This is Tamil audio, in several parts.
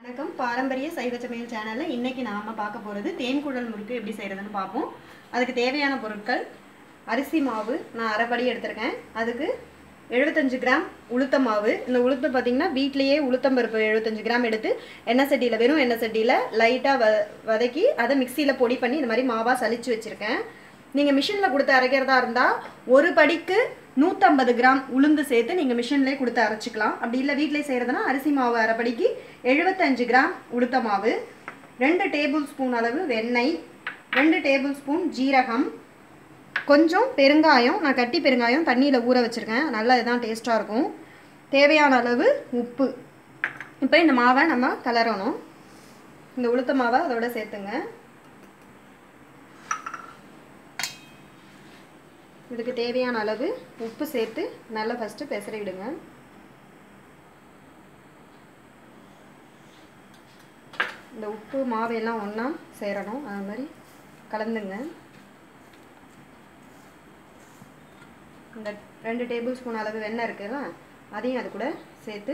வணக்கம் பாரம்பரிய சைவ சமையல் சேனலில் இன்னைக்கு நாம பார்க்க போகிறது தேன்குழல் முறுக்கு எப்படி செய்கிறதுன்னு பார்ப்போம் அதுக்கு தேவையான பொருட்கள் அரிசி மாவு நான் அரைப்படி எடுத்திருக்கேன் அதுக்கு எழுபத்தஞ்சு கிராம் உளுத்த மாவு இந்த உளுத்தம் பார்த்தீங்கன்னா வீட்டிலேயே உளுத்தம் பருப்பு எழுபத்தஞ்சு கிராம் எடுத்து எண்ணெய் சட்டியில் வெறும் எண்ணெய் சட்டியில் லைட்டாக வ வதக்கி அதை மிக்சியில் பொடி பண்ணி இந்த மாதிரி மாவாக சலிச்சு வச்சுருக்கேன் நீங்கள் மிஷினில் கொடுத்து அரைக்கிறதா இருந்தால் ஒரு படிக்கு நூற்றம்பது கிராம் உளுந்து சேர்த்து நீங்கள் மிஷின்லேயே கொடுத்து அரைச்சிக்கலாம் அப்படி இல்லை வீட்டிலே செய்கிறதுனா அரிசி மாவு அரைப்படிக்கு எழுபத்தஞ்சு கிராம் உளுத்த மாவு ரெண்டு டேபிள் ஸ்பூன் அளவு வெண்ணெய் ரெண்டு டேபிள் ஸ்பூன் ஜீரகம் கொஞ்சம் பெருங்காயம் நான் கட்டி பெருங்காயம் தண்ணியில் ஊற வச்சுருக்கேன் நல்லா இதுதான் டேஸ்ட்டாக இருக்கும் தேவையான அளவு உப்பு இப்போ இந்த மாவை நம்ம கலரணும் இந்த உளுத்த மாவை அதோட சேர்த்துங்க இதுக்கு தேவையான அளவு உப்பு சேர்த்து நல்லா ஃபஸ்ட்டு பெசரி விடுங்க இந்த உப்பு மாவையெல்லாம் ஒன்றா சேரணும் அது மாதிரி கலந்துங்க இந்த ரெண்டு டேபிள் ஸ்பூன் அளவு வெண்ணெய் இருக்குல்ல அதையும் அது கூட சேர்த்து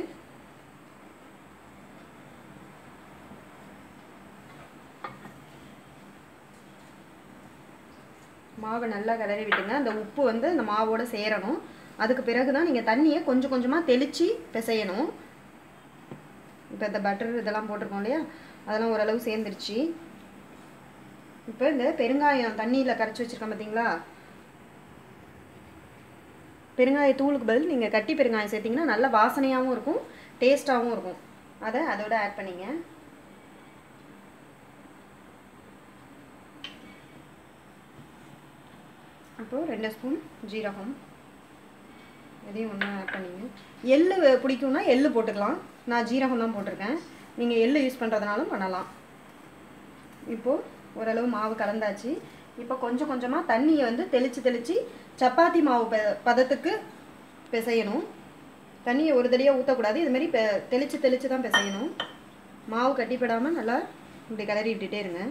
மாவை நல்லா கிளறி விட்டுங்க அந்த உப்பு வந்து அந்த மாவோட சேரணும் அதுக்கு பிறகு தான் நீங்கள் தண்ணியை கொஞ்சம் கொஞ்சமாக தெளித்து பிசையணும் இப்போ இந்த பட்டர் இதெல்லாம் போட்டிருக்கோம் இல்லையா அதெல்லாம் ஓரளவு சேர்ந்துருச்சு இப்போ இந்த பெருங்காயம் தண்ணியில் கரைச்சி வச்சுருக்கோம் பார்த்தீங்களா பெருங்காய தூளுக்கு பதில் நீங்கள் கட்டி பெருங்காயம் சேர்த்திங்கன்னா நல்ல வாசனையாகவும் இருக்கும் டேஸ்ட்டாகவும் இருக்கும் அதை அதோட ஆட் பண்ணிங்க அப்போது ரெண்டு ஸ்பூன் ஜீரகம் இதையும் ஒன்றா ஆட் பண்ணிங்க எள்ளு பிடிக்கும்னா எள்ளு போட்டுக்கலாம் நான் ஜீரகம் தான் போட்டிருக்கேன் நீங்கள் எள்ளு யூஸ் பண்ணுறதுனாலும் பண்ணலாம் இப்போது ஓரளவு மாவு கலந்தாச்சு இப்போ கொஞ்சம் கொஞ்சமாக தண்ணியை வந்து தெளித்து தெளித்து சப்பாத்தி மாவு ப பதத்துக்கு பிசையணும் தண்ணியை ஒரு தடியாக ஊற்றக்கூடாது இதுமாரி பெ தெளித்து தெளித்து தான் பிசையணும் மாவு கட்டிப்படாமல் நல்லா இப்படி கிளறி விட்டுட்டே இருங்க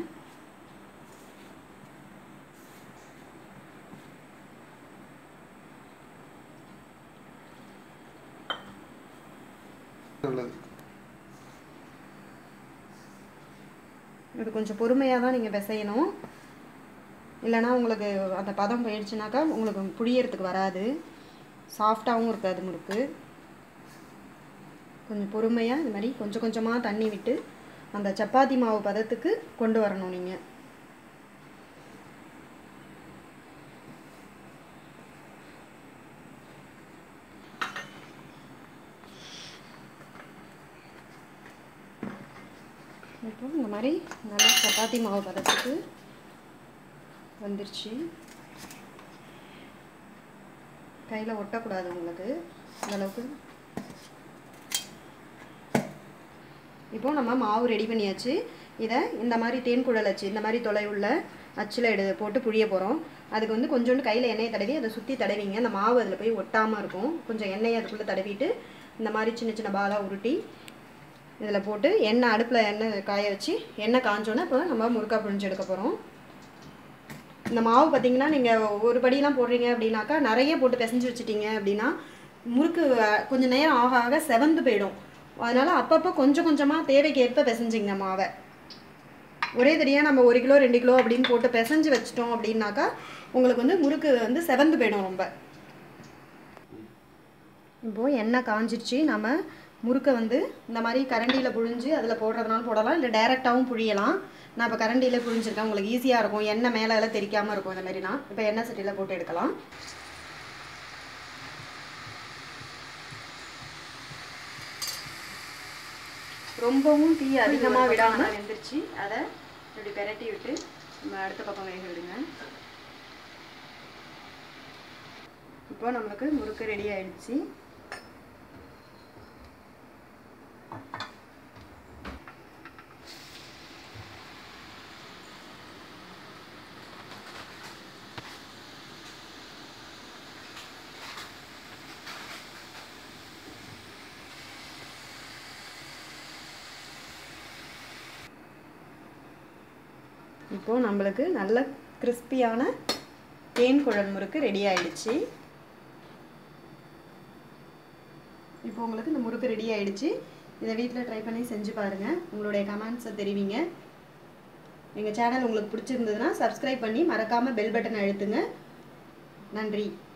நல்லது இது கொஞ்சம் பொறுமையாக தான் நீங்கள் பிசையணும் இல்லைனா உங்களுக்கு அந்த பதம் போயிடுச்சுனாக்கா உங்களுக்கு புளியறதுக்கு வராது சாஃப்டாகவும் இருக்காது முறுக்கு கொஞ்சம் பொறுமையாக இது மாதிரி கொஞ்சம் கொஞ்சமாக தண்ணி விட்டு அந்த சப்பாத்தி மாவு பதத்துக்கு கொண்டு வரணும் நீங்கள் இப்போ இந்த மாதிரி நல்லா சப்பாத்தி மாவு பதத்துக்கு வந்துருச்சு கையில் ஒட்டக்கூடாது உங்களுக்கு இந்த அளவுக்கு இப்போ நம்ம மாவு ரெடி பண்ணியாச்சு இதை இந்த மாதிரி தேன் குழல் அச்சு இந்த மாதிரி தொலைவுள்ள அச்சில் எடு போட்டு புழிய போகிறோம் அதுக்கு வந்து கொஞ்சோண்டு கையில் எண்ணெயை தடவி அதை சுற்றி தடவிங்க அந்த மாவு அதில் போய் ஒட்டாமல் இருக்கும் கொஞ்சம் எண்ணெயை அதுக்குள்ளே தடவிட்டு இந்த மாதிரி சின்ன சின்ன பாலாக உருட்டி இதில் போட்டு எண்ணெய் அடுப்பில் எண்ணெய் காய வச்சு எண்ணெய் காஞ்சோன்னே இப்போ நம்ம முறுக்கா புழிஞ்சு எடுக்க போகிறோம் இந்த மாவு பார்த்தீங்கன்னா நீங்கள் ஒரு படியெலாம் போடுறீங்க அப்படின்னாக்கா நிறைய போட்டு பிசைஞ்சு வச்சுட்டீங்க அப்படின்னா முறுக்கு அஹ், கொஞ்சம் நேரம் ஆக ஆக செவந்து போயிடும் அதனால் அப்பப்போ கொஞ்சம் கொஞ்சமாக தேவைக்கு ஏற்ப பிசைஞ்சிங்க மாவை ஒரே தடியாக நம்ம ஒரு கிலோ ரெண்டு கிலோ அப்படின்னு போட்டு பிசைஞ்சு வச்சிட்டோம் அப்படின்னாக்கா உங்களுக்கு வந்து முறுக்கு வந்து செவந்து போயிடும் ரொம்ப இப்போது எண்ணெய் காஞ்சிருச்சு நம்ம முறுக்கை வந்து இந்த மாதிரி கரண்டியில் புழிஞ்சு அதில் போடுறதுனாலும் போடலாம் இல்லை டைரெக்டாகவும் புழியலாம் நான் இப்போ கரண்டியில் புழிஞ்சிருக்கேன் உங்களுக்கு ஈஸியாக இருக்கும் எண்ணெய் மேலே எல்லாம் தெரிக்காமல் இருக்கும் இந்த மாதிரினா இப்போ எண்ணெய் சட்டியில் போட்டு எடுக்கலாம் ரொம்பவும் தீ அதிகமாக விடாமல் வெந்துருச்சு அதை இப்படி பெரட்டி விட்டு நம்ம அடுத்த பக்கம் வேக விடுங்க இப்போ நம்மளுக்கு முறுக்கு ரெடி ஆயிடுச்சு இப்போ நம்மளுக்கு நல்ல கிறிஸ்பியான தேன் குழல் முறுக்கு ரெடி ஆயிடுச்சு இப்போ உங்களுக்கு இந்த முறுக்கு ரெடி ஆயிடுச்சு இதை வீட்டில் ட்ரை பண்ணி செஞ்சு பாருங்கள் உங்களுடைய கமெண்ட்ஸை தெரிவிங்க எங்கள் சேனல் உங்களுக்கு பிடிச்சிருந்ததுன்னா சப்ஸ்கிரைப் பண்ணி மறக்காமல் பெல் பட்டன் அழுத்துங்க நன்றி